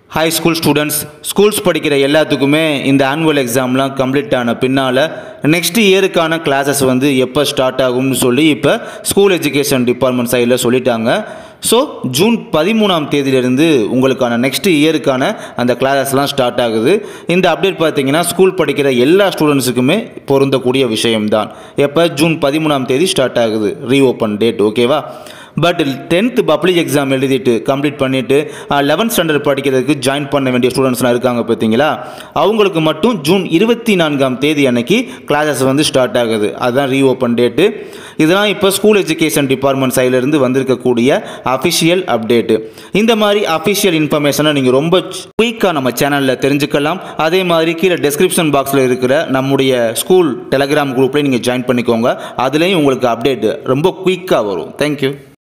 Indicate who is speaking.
Speaker 1: high school students schools படிக்கிற எல்லாத்துக்குமே இந்த ஆனுவல் எக்ஸாம்லாம் கம்ப்ளீட் ஆன பின்னால் நெக்ஸ்ட் இயருக்கான கிளாஸஸ் வந்து எப்போ ஸ்டார்ட் ஆகும்னு சொல்லி இப்போ ஸ்கூல் எஜுகேஷன் டிபார்ட்மெண்ட் சைடில் சொல்லிட்டாங்க ஸோ ஜூன் பதிமூணாம் தேதியிலிருந்து உங்களுக்கான நெக்ஸ்ட் இயருக்கான அந்த கிளாஸஸ்லாம் ஸ்டார்ட் ஆகுது இந்த அப்டேட் பார்த்தீங்கன்னா ஸ்கூல் படிக்கிற எல்லா ஸ்டூடெண்ட்ஸுக்குமே பொருந்தக்கூடிய விஷயம்தான் எப்போ ஜூன் பதிமூணாம் தேதி ஸ்டார்ட் ஆகுது ரீஓப்பன் டேட் ஓகேவா பட் டென்த்து பப்ளிக் எக்ஸாம் எழுதிட்டு கம்ப்ளீட் பண்ணிவிட்டு லெவன்த் ஸ்டாண்டர்ட் படிக்கிறதுக்கு ஜாயின் பண்ண வேண்டிய ஸ்டூடெண்ட்ஸ்லாம் இருக்காங்க பார்த்தீங்களா அவங்களுக்கு மட்டும் ஜூன் இருபத்தி நான்காம் தேதி அன்னைக்கு கிளாஸஸ் வந்து ஸ்டார்ட் ஆகுது அதுதான் ரீஓப்பன் டேட்டு இதெல்லாம் இப்போ ஸ்கூல் எஜுகேஷன் டிபார்ட்மெண்ட் சைட்லேருந்து வந்திருக்கக்கூடிய அஃபிஷியல் அப்டேட்டு இந்த மாதிரி அஃபிஷியல் இன்ஃபர்மேஷனை நீங்கள் ரொம்ப குயிக்காக நம்ம சேனலில் தெரிஞ்சுக்கலாம் அதே மாதிரி கீழே டெஸ்கிரிப்ஷன் பாக்ஸில் இருக்கிற நம்முடைய ஸ்கூல் டெலகிராம் குரூப்லேயும் நீங்கள் ஜாயின் பண்ணிக்கோங்க அதுலேயும் உங்களுக்கு அப்டேட் ரொம்ப குயிக்காக வரும் தேங்க்யூ